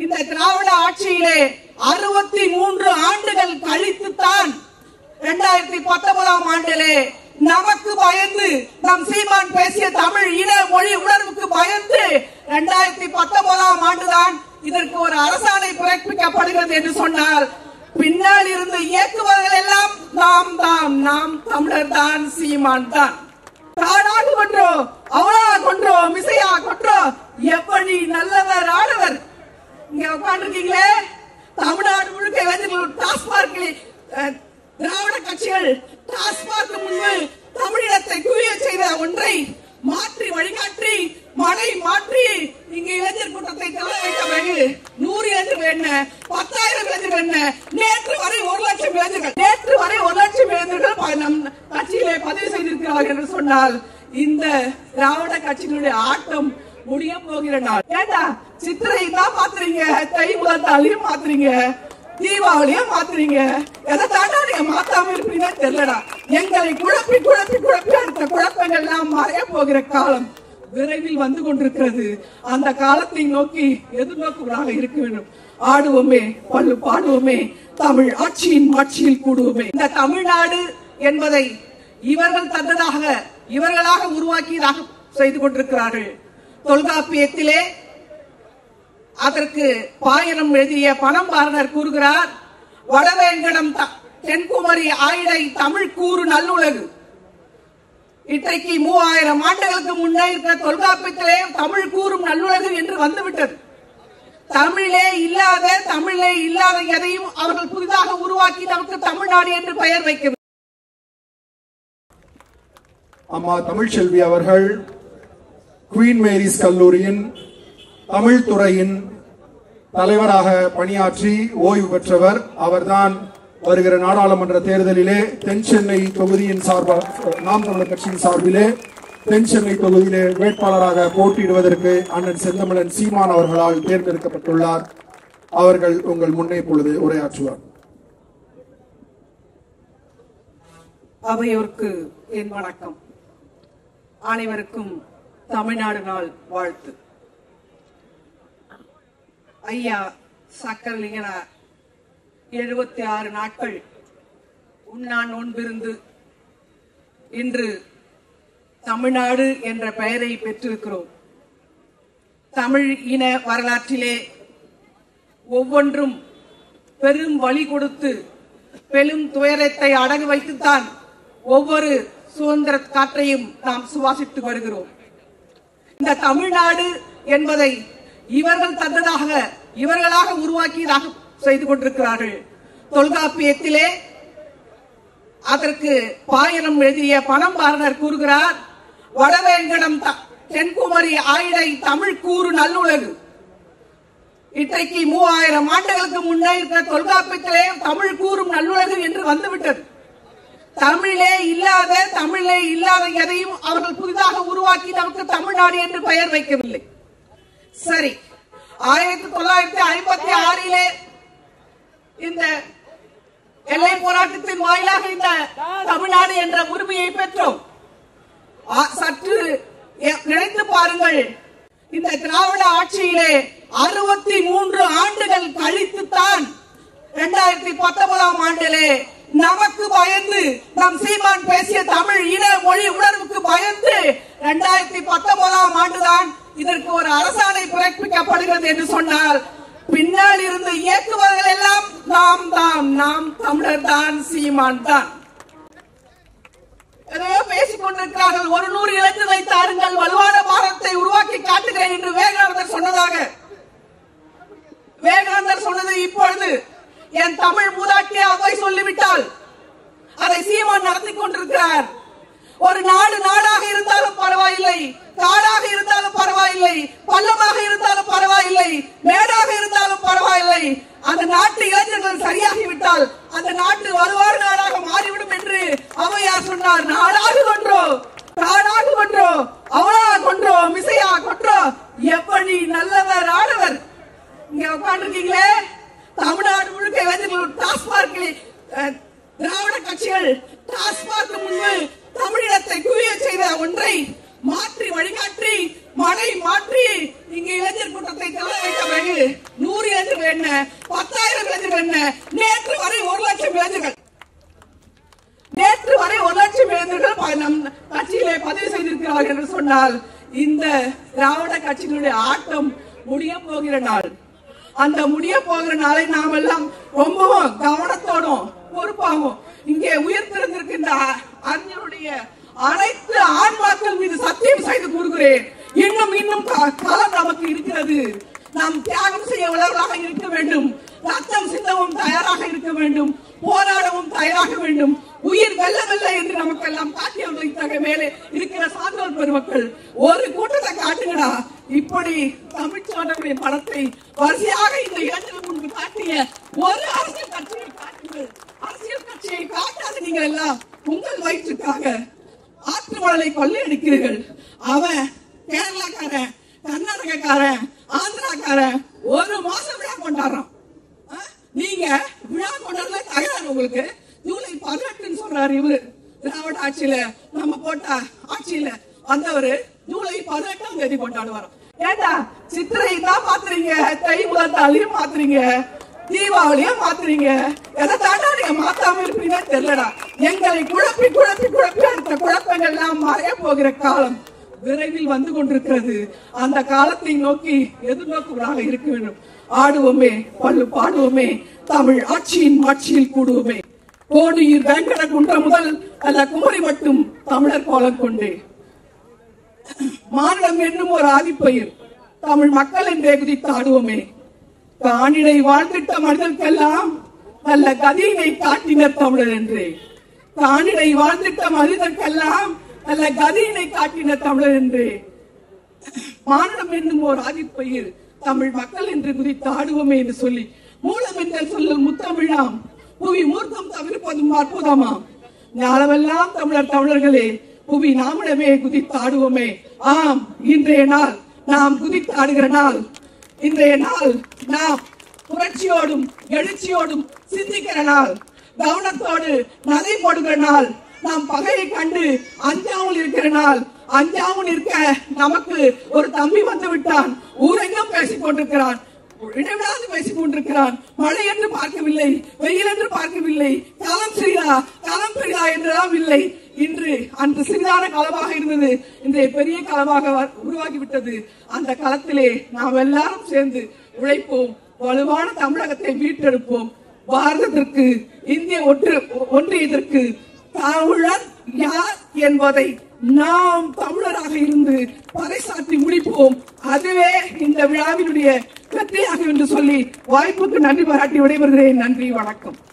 இந்த திராவிட ஆட்சியிலே அறுபத்தி மூன்று ஆண்டுகள் கழித்துத்தான் இரண்டாயிரத்தி பத்தொன்பதாம் ஆண்டிலே நமக்கு பயந்து நம் சீமான் பேசிய தமிழ் இன மொழி உணர்வுக்கு பயந்து இரண்டாயிரத்தி பத்தொன்பதாம் ஆண்டுதான் இதற்கு ஒரு அரசாணை பிறப்பிக்கப்படுகிறது என்று சொன்னால் பின்னால் இருந்து இயக்குவர்கள் எல்லாம் நாம் தான் நாம் தமிழர் தான் சீமான் தான் காடாக கொன்றோ அவளா கொன்றோ மிசையா கொன்றோ எப்படி நல்லவர் ஆடவர் இங்க உட்கார்ந்துருக்கீங்களே தமிழ்நாடு முழுக்க இளைஞர்கள் டாஸ்மார்க்கில் அஹ், திராவிட கட்சிகள் டாஸ்மார்க் முன்பு தமிழினத்தை குவிய செய்த ஒன்றை மாற்றி வழிகாட்டி மழை மாற்றி இங்க இளைஞர் கூட்டத்தை தலை வைத்த பிறகு நூறு இளைஞர்கள் என்ன பத்தாயிரம் இளைஞர்கள் என்ன நேற்று வரை ஒரு லட்சம் இளைஞர்கள் நேற்று வரை ஒரு லட்சம் இளைஞர்கள் ப- நம் கட்சியிலே பதிவு செய்திருக்கிறார்கள் என்று சொன்னால் இந்த திராவிட கட்சிகளுடைய ஆட்டம் முடிய போகிற நாள் ஏண்டா சித்திரை தான் மாத்துறீங்க தை முதல் மாத்துறீங்க தீபாவளியும் மாத்துறீங்க எதை தாண்டா நீங்க மாத்தாம இருப்பீங்கன்னு தெரியலடா எங்களை குழப்பி குழப்பி குழப்பி அடுத்த குழப்பங்கள் எல்லாம் மறைய போகிற காலம் விரைவில் வந்து கொண்டிருக்கிறது அந்த காலத்தை நோக்கி எதிர்நோக்குவதாக இருக்க வேண்டும் ஆடுவோமே பல்லு பாடுவோமே தமிழ் ஆட்சியின் ஆட்சியில் கூடுவோமே இந்த தமிழ்நாடு என்பதை இவர்கள் தந்ததாக இவர்களாக உருவாக்கியதாக செய்து கொண்டிருக்கிறார்கள் தொல்காப்பியத்திலே அதற்கு பாயனம் எழுதிய பணம்பாரனர் கூறுகிறார் வடவேங்கடம் த- தென்குமரி ஆயிடை தமிழ் கூறு நல்லுலகு இன்றைக்கு மூவாயிரம் ஆண்டுகளுக்கு முன்னே இருக்கிற தொல்காப்பியத்திலே தமிழ் கூறும் நல்லுலகு என்று வந்துவிட்டது தமிழிலே இல்லாத தமிழிலே இல்லாத எதையும் அவர்கள் புதிதாக உருவாக்கி நமக்கு தமிழ்நாடு என்று பெயர் வைக்க அம்மா தமிழ்ச்செல்வி அவர்கள் குவீன் மேரிஸ் கல்லூரியின் தமிழ் துறையின் தலைவராக பணியாற்றி ஓய்வு பெற்றவர் அவர்தான் வருகிற நாடாளுமன்ற தேர்தலிலே தென் சென்னை தொகுதியின் சார்பாக நாம் தமிழர் கட்சியின் சார்பிலே தென் சென்னை தொகுதியிலே வேட்பாளராக போட்டியிடுவதற்கு அண்ணன் செந்தமிழன் சீமான் அவர்களால் தேர்ந்தெடுக்கப்பட்டுள்ளார் அவர்கள் உங்கள் முன்னே பொழுது உரையாற்றுவார் அவையோர்க்கு என் வணக்கம் அனைவருக்கும் தமிழ்நாடு நாள் வாழ்த்து ஐயா சக்கரலிங்கனார் எழுபத்தி ஆறு நாட்கள் உண்ணா நோன்பிருந்து இன்று தமிழ்நாடு என்ற பெயரை பெற்றிருக்கிறோம் தமிழ் இன வரலாற்றிலே ஒவ்வொன்றும் பெரும் வழி கொடுத்து பெரும் துயரத்தை அடகு வைத்துத்தான் ஒவ்வொரு சுதந்திர காற்றையும் நாம் சுவாசித்து வருகிறோம் இந்த தமிழ்நாடு என்பதை இவர்கள் தந்ததாக இவர்களாக உருவாக்கியதாக செய்து கொண்டிருக்கிறார்கள் தொல்காப்பியத்திலே அதற்கு பாயனம் எழுதிய பணம்பாரனர் கூறுகிறார் வடவேங்கடம் த- தென்குமரி ஆயிடை தமிழ் கூறு நல்லுலகு இன்றைக்கு மூவாயிரம் ஆண்டுகளுக்கு முன்னே இருக்கிற தொல்காப்பியத்திலே தமிழ் கூறும் நல்லுலகு என்று வந்துவிட்டது தமிழிலே இல்லாத தமிழிலே இல்லாத எதையும் அவர்கள் புதிதாக உருவாக்கி நமக்கு தமிழ்நாடு என்று பெயர் வைக்கவில்லை சரி ஆயிரத்தி தொள்ளாயிரத்தி ஐம்பத்தி ஆறிலே இந்த எல்லை போராட்டத்தின் வாயிலாக இந்த தமிழ்நாடு என்ற உரிமையை பெற்றோம் ஆ, சற்று எ- நினைத்து பாருங்கள் இந்த திராவிட ஆட்சியிலே அறுபத்தி மூன்று ஆண்டுகள் கழித்துத்தான் இரண்டாயிரத்தி பத்தொன்பதாம் ஆண்டிலே நமக்கு பயந்து நம் சீமான் பேசிய தமிழ் இன மொழி உணர்வுக்கு பயந்து இரண்டாயிரத்தி பத்தொன்பதாம் ஆண்டுதான் இதற்கு ஒரு அரசாணை பிறப்பிக்கப்படுகிறது என்று சொன்னால் பின்னால் இருந்து இயக்குவர்கள் எல்லாம் நாம் தான் நாம் தமிழர் தான் சீமான் தான் எதையோ பேசிக் கொண்டிருக்கிறார்கள் ஒரு நூறு இலக்குகளை தாருங்கள் வலுவான பாரதத்தை உருவாக்கி காட்டுகிறேன் என்று விவேகானந்தர் சொன்னதாக விவேகானந்தர் சொன்னது இப்பொழுது என் தமிழ் மூதாட்டிய அவை சொல்லிவிட்டால் அதை சீமான் நடத்தி கொண்டிருக்கிறார் ஒரு நாடு நாடாக இருந்தாலும் பரவாயில்லை காடாக இருந்தாலும் பரவாயில்லை பள்ளமாக இருந்தாலும் பரவாயில்லை மேடாக இருந்தாலும் பரவாயில்லை அந்த நாட்டு இளைஞர்கள் சரியாகிவிட்டால் அந்த நாட்டு வருவார் நாடாக மாறிவிடும் என்று அவையார் சொன்னார் நாடாக கொன்றோ காடாக கொன்றோ அவளா கொன்றோ மிசையா கொன்றோ எப்படி நல்லவர் ஆடவர் இங்க உட்கார்ந்துருக்கீங்களே தமிழ்நாடு முழுக்க இளைஞர்கள் டாஸ்மார்க்கில் அஹ், திராவிட கட்சிகள் டாஸ்மார்க் முன்பு தமிழினத்தை குவிய செய்த ஒன்றை மாற்றி வழிகாட்டி மழை மாற்றி இங்கு இளைஞர் கூட்டத்தை தலை வைத்த பிறகு நூறு இளைஞர்கள் என்ன பத்தாயிரம் இளைஞர்கள் என்ன நேற்று வரை ஒரு லட்சம் இளைஞர்கள் நேற்று வரை ஒரு லட்சம் இளைஞர்கள் ப- நம் கட்சியிலே பதிவு செய்திருக்கிறார்கள் என்று சொன்னால் இந்த திராவிட கட்சிகளுடைய ஆட்டம் முடிய போகிற நாள் அந்த முடிய போகிற நாளை நாம் எல்லாம் ரொம்பவும் கவனத்தோடும் பொறுப்பாகும் இங்கே உயிர்த்திருந்திருக்கின்ற அ- அறிஞருடைய அனைத்து ஆன்மாக்கள் மீது சத்தியம் செய்து கூறுகிறேன் இன்னும் இன்னும் கா- காலம் நமக்கு இருக்கிறது நாம் தியாகம் செய்ய உள்ளவர்களாக இருக்க வேண்டும் ரத்தம் சிந்தவும் தயாராக இருக்க வேண்டும் போராடவும் தயாராக வேண்டும் உயிர் வெல்ல வெல்ல என்று நமக்கு எல்லாம் காட்டியவர்களுக்கு தக மேலே இருக்கிற சான்றோர் பெருமக்கள் ஒரு கூட்டத்தை காட்டுங்கடா இப்படி தமிழ்ச்சாண்டனுடைய படத்தை வரிசையாக இந்த இளைஞர்கள் முன்பு காட்டிய ஒரு அரசியல் கட்சியை காட்டுங்கள் அரசியல் கட்சியை காட்டாத நீங்கள் எல்லாம் உங்கள் வயிற்றுக்காக ஆற்று மணலை கொள்ளையடிக்கிறீர்கள் அவன் கேரளாக்காரன் கர்நாடகக்காரன் ஆந்திராக்காரன் ஒரு மாசம் விழா கொண்டாடுறான் ஆ? நீங்க விழா கொண்டாடுல தகராறு உங்களுக்கு ஜூலை பதினெட்டுன்னு சொல்றாரு இவரு திராவிட ஆட்சியில நம்ம போட்ட ஆட்சியில வந்தவரு ஜூலை பதினெட்டாம் தேதி கொண்டாடுவாராம் ஏண்டா சித்திரை தான் மாத்துறீங்க தை முதல் மாத்துறீங்க தீபாவளியா மாத்துறீங்க எதை தாண்டா நீங்க மாத்தாம இருப்பீங்கன்னு தெரியலடா எங்களை குழப்பி குழப்பி குழப்பி அந்த குழப்பங்கள் எல்லாம் மறைய போகிற காலம் விரைவில் வந்து கொண்டிருக்கிறது அந்த காலத்தை நோக்கி எதிர்நோக்குவதாக இருக்க வேண்டும் ஆடுவோமே பல்லு பாடுவோமே தமிழ் ஆட்சியின் ஆட்சியில் கூடுவோமே கோடியூர் வெங்கட குன்றம் முதல் அல்ல குமரி மட்டும் தமிழர் கோலம் கொண்டே மாநிலம் என்னும் ஒரு ஆதிப்பயிர் தமிழ் மக்கள் என்றே குதித்து ஆடுவோமே காணிடை வாழ்ந்திட்ட மனிதர்க்கெல்லாம் நல்ல கதியினை காட்டினர் தமிழர் என்றே காணிடை வாழ்ந்திட்ட மனிதர்க்கெல்லாம் நல்ல கதியினை காட்டினர் தமிழர் என்றே மாநிலம் என்னும் ஒரு ஆதிப்பயிர் தமிழ் மக்கள் என்று குதித்து ஆடுவோமே என்று சொல்லி மூலம் என்ற சொல்லும் முத்தமிழாம் புவி மூர்க்கம் தவிர்ப்பதும் அற்புதமாம் ஞானமெல்லாம் தமிழர் தமிழர்களே புவி நாமிடமே குதித்து ஆடுவோமே ஆம் இன்றைய நாள் நாம் குதித்து ஆடுகிற நாள் இன்றைய நாள் நாம் புரட்சியோடும் எழுச்சியோடும் சிந்திக்கிற நாள் கவனத்தோடு நதை போடுகிற நாள் நாம் பகையை கண்டு அஞ்சாமல் இருக்கிற நாள் அஞ்சாமல் இருக்க நமக்கு ஒரு தம்பி வந்து விட்டான் ஊரெங்கும் பேசிக் கொண்டிருக்கிறான் இடைவிடாது பேசிக் கொண்டிருக்கிறான் மழை என்று பார்க்கவில்லை வெயில் என்று பார்க்கவில்லை காலம் சிறிதா காலம் பெரிதா என்றெல்லாம் இல்லை இன்று அன்று சிறிதான களமாக இருந்தது இன்றைய பெரிய களமாக வ- உருவாகிவிட்டது அந்த களத்திலே நாம் எல்லாரும் சேர்ந்து உழைப்போம் வலுவான தமிழகத்தை மீட்டெடுப்போம் பாரதத்திற்கு இந்திய ஒன்று ஒன்றியத்திற்கு தமிழர் யார் என்பதை நாம் தமிழராக இருந்து பறைசாற்றி முடிப்போம் அதுவே இந்த விழாவினுடைய வெற்றியாக என்று சொல்லி வாய்ப்புக்கு நன்றி பாராட்டி விடைபெறுகிறேன் நன்றி வணக்கம்